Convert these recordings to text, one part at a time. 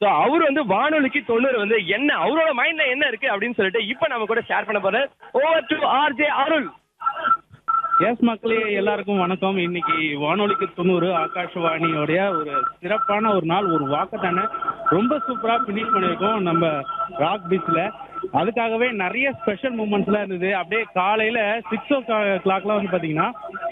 So அவர் வந்து வானொலிக்கு தொண்ணூறு வந்து என்ன அவரோட மைண்ட்ல என்ன இருக்கு அப்படின்னு சொல்லிட்டு இப்ப நம்ம கூட ஷேர் பண்ண போறாரு ஓவர் டு ஆர்ஜே அருள் எஸ் மக்களே எல்லாருக்கும் வணக்கம் இன்னைக்கு வானொலிக்கு தொண்ணூறு ஆகாஷவாணியோடைய ஒரு சிறப்பான ஒரு நாள் ஒரு வாக்கத்தானே ரொம்ப சூப்பரா ஃபினிஷ் பண்ணியிருக்கோம் நம்ம ராக் பீச்ல அதுக்காகவே நிறைய ஸ்பெஷல் மூமெண்ட்ஸ்லாம் இருந்தது அப்படியே காலையில சிக்ஸ் ஓ கிளாக்லாம் வந்து பாத்தீங்கன்னா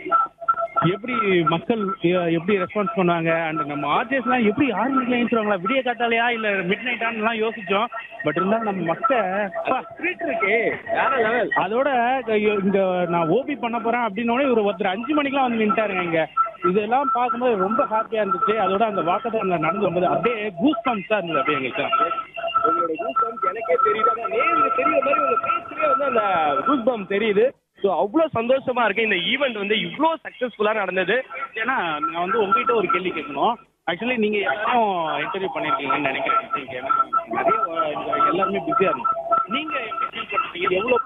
எப்படி மக்கள் எ- எப்படி ரெஸ்பான்ஸ் பண்ணாங்க அண்ட் நம்ம ஆர்ஜிஎஸ்லாம் எப்படி ஆறு மணிக்கு எழுந்துருவாங்களா விடிய காட்டாலையா இல்ல மிட் நைட்டான்லாம் யோசிச்சோம் பட் இருந்தாலும் நம்ம மக்கள் ஸ்ட்ரீட் இருக்கு வேற லெவல் அதோட ஐயோ, இந்த நான் ஓபி பண்ண போறேன் அப்படின்னோடனே இவர் ஒருத்தர் அஞ்சு மணிக்கெல்லாம் வந்து நின்ட்டாருங்க இங்க இதெல்லாம் பார்க்கும்போது ரொம்ப ஹாப்பியா இருந்துச்சு அதோட அந்த வாக்கத்தான்ல நடந்து வரும்போது அப்படியே கூஸ் பம்ப்ஸா இருந்தது அப்படியே எங்களுக்கு உங்களோட கூஸ் எனக்கே தெரியுது ஆனா நேருக்கு தெரியுற மாதிரி உங்க பேச்சுலயே வந்து அந்த கூஸ் பம்ப் தெரியுது ஸோ அவ்வளோ சந்தோஷமா இருக்கு இந்த ஈவெண்ட் வந்து இவ்வளோ சக்ஸஸ்ஃபுல்லாக நடந்தது ஏன்னா நான் வந்து உங்ககிட்ட ஒரு கேள்வி கேட்கணும் ஆக்சுவலி நீங்க எல்லாரும் இன்டர்வியூ பண்ணிருக்கீங்கன்னு நினைக்கிறேன் I think. ஏன்னா நிறைய அஹ், இங்க எல்லாருமே பிஸியா இருந்தோம் நீங்க எப்படி ஃபீல் பண்றீங்க எவ்வளவு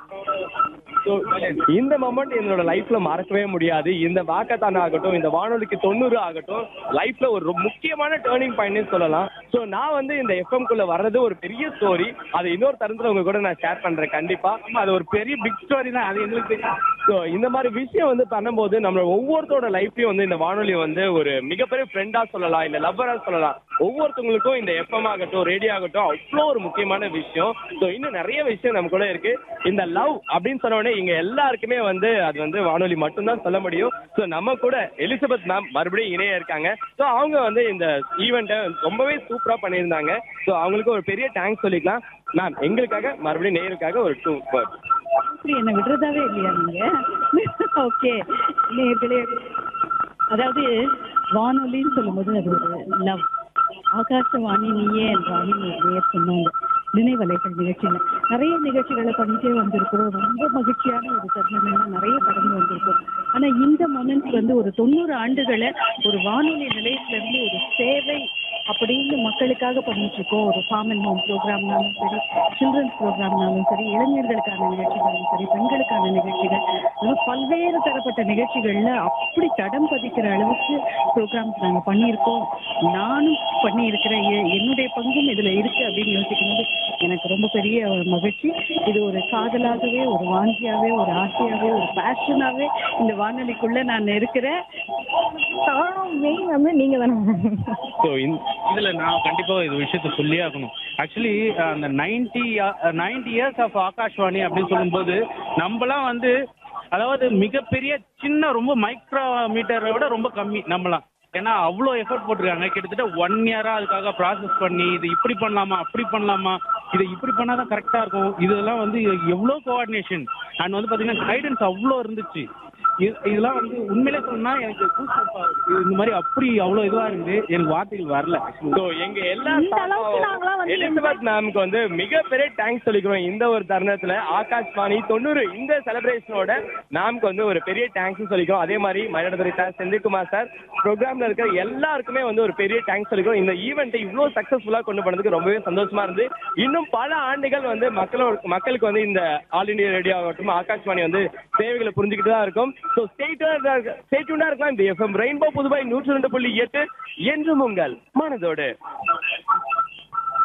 So, இந்த மொமெண்ட் என்னோட லைஃப்ல மறக்கவே முடியாது இந்த வாக்கத்தான் ஆகட்டும் இந்த வானொலிக்கு தொண்ணூறு ஆகட்டும் லைஃப்ல ஒரு ரொம்ப முக்கியமான டேர்னிங் பாயிண்ட்னு சொல்லலாம் ஸோ நான் வந்து இந்த எஃப்எம் குள்ள வர்றது ஒரு பெரிய ஸ்டோரி அதை இன்னொரு தருணத்துல உங்க கூட நான் ஷேர் பண்றேன் கண்டிப்பா ஆமா அது ஒரு பெரிய பிக் ஸ்டோரி தான் அது எங்களுக்கு தெரியும் ஸோ இந்த மாதிரி விஷயம் வந்து பண்ணும்போது நம்ம ஒவ்வொருத்தரோட லைஃப்லயும் வந்து இந்த வானொலி வந்து ஒரு மிகப்பெரிய ஃப்ரெண்டா சொல்லலாம் இல்ல லவ்வரா சொல்லலாம் ஒவ்வொருத்தவங்களுக்கும் இந்த எஃப்எம் ஆகட்டும் ரேடியோ ஆகட்டும் அவ்வளோ ஒரு முக்கியமான விஷயம் ஸோ இன்னும் நிறைய விஷயம் நம்ம கூட இருக்கு இந்த லவ் அப்படின்னு சொன்ன உடனே இங்க எல்லாருக்குமே வந்து அது வந்து வானொலி மட்டும்தான் சொல்ல முடியும் ஸோ நம்ம கூட எலிசபெத் மேம் மறுபடியும் இணைய இருக்காங்க ஸோ அவங்க வந்து இந்த ஈவெண்ட்டை ரொம்பவே சூப்பரா பண்ணியிருந்தாங்க ஸோ அவங்களுக்கு ஒரு பெரிய தேங்க்ஸ் சொல்லிக்கலாம் மேம் எங்களுக்காக மறுபடியும் நேருக்காக ஒரு டூ வேர்ட் அப்படி என்ன விடுறதாவே இல்லையா நீங்க ஓகே நேர்களே அதாவது வானொலின்னு சொல்லும்போது அது ஒரு லவ் ஆகாசவாணி நீயே என்றாலும் ஒரு நேர் சொன்னாங்க நினைவலைகள் நிகழ்ச்சியில் நிறைய நிகழ்ச்சிகளை பண்ணிட்டே வந்திருக்கிறோம் ரொம்ப மகிழ்ச்சியான ஒரு தருணங்கள்லாம் நிறைய கடந்து வந்திருக்கோம் ஆனா இந்த மொமெண்ட் வந்து ஒரு தொண்ணூறு ஆண்டுகளை ஒரு வானொலி நிலையத்திலிருந்து ஒரு சேவை அப்படின்னு மக்களுக்காக பண்ணிட்டு இருக்கோம் ஒரு ஃபார்ம் அண்ட் ஹோம் ப்ரோக்ராம்னாலும் சரி சில்ட்ரன்ஸ் ப்ரோக்ராம்னாலும் சரி இளைஞர்களுக்கான நிகழ்ச்சிகளும் சரி பெண்களுக்கான நிகழ்ச்சிகள் அது மாதிரி பல்வேறு தரப்பட்ட நிகழ்ச்சிகள்ல அப்படி தடம் பதிக்கிற அளவுக்கு ப்ரோக்ராம்ஸ் நாங்க பண்ணியிருக்கோம் நானும் பண்ணியிருக்கிறேன் எ- என்னுடைய பங்கும் இதுல இருக்கு அப்படின்னு யோசிக்கும் போது எனக்கு ரொம்ப பெரிய ஒரு மகிழ்ச்சி இது ஒரு காதலாகவே ஒரு வாஞ்சியாவே ஒரு ஆசையாவே ஒரு பேஷனாவே இந்த வானொலிக்குள்ள நான் இருக்கிறேன் மெயின் வந்து நீங்க தானே ஸோ இதுல நான் கண்டிப்பா இது விஷயத்த சொல்லியே ஆகணும் ஆக்சுவலி அந்த ninety ninety years of Akashvani அப்படின்னு சொல்லும்போது நம்மலாம் வந்து அதாவது மிகப்பெரிய சின்ன ரொம்ப மைக்ரோ மீட்டரை விட ரொம்ப கம்மி நம்மலாம் ஏன்னா அவ்வளோ எஃபர்ட் போட்டிருக்காங்க கிட்டத்தட்ட ஒன் இயரா அதுக்காக ப்ராசஸ் பண்ணி இது இப்படி பண்ணலாமா அப்படி பண்ணலாமா இதை இப்படி பண்ணாதான் கரெக்டா இருக்கும் இதெல்லாம் வந்து எவ்வளோ கோஆர்டினேஷன் அண்ட் வந்து பாத்தீங்கன்னா கைடன்ஸ் அவ்வளோ இருந்துச்சு இது- இதெல்லாம் வந்து உண்மையிலே சொன்னா எனக்கு goosebumps ஆகுது. இது இந்த மாதிரி அப்படி அவ்வளோ இதுவா இருந்து எனக்கு வார்த்தைகள் வரல ஸோ எங்க எல்லா இந்த அளவுக்கு நாங்களாம் வந்து எலிசபெத் மேம்க்கு வந்து மிகப்பெரிய தேங்க்ஸ் சொல்லிக்கிறோம் இந்த ஒரு தருணத்துல ஆகாஷ்வாணி தொண்ணூறு இந்த செலிப்ரேஷனோட மேம்க்கு வந்து ஒரு பெரிய தேங்க்ஸ் சொல்லிக்கிறோம் அதே மாதிரி மயிலாடுதுறை சார் செந்தில்குமார் சார் ப்ரோக்ராம்ல இருக்கிற எல்லாருக்குமே வந்து ஒரு பெரிய தேங்க்ஸ் சொல்லிக்கிறோம் இந்த ஈவெண்ட்டை இவ்வளோ சக்ஸஸ்ஃபுல்லா கொண்டு போனதுக்கு ரொம்பவே சந்தோஷமா இருந்து இன்னும் பல ஆண்டுகள் வந்து மக்களோட மக்களுக்கு வந்து இந்த ஆல் இந்தியா ரேடியோ ஆகட்டும் ஆகாஷ்வாணி வந்து சேவைகளை புரிஞ்சுக்கிட்டு தான் இருக்கும் ஸோ ஸ்டேட்யூண்டா இருக்கலாம் இந்த எஃப்எம் ரெயின்போ புதுவை நூற்றி ரெண்டு புள்ளி எட்டு என்றும் உங்கள் மனதோடு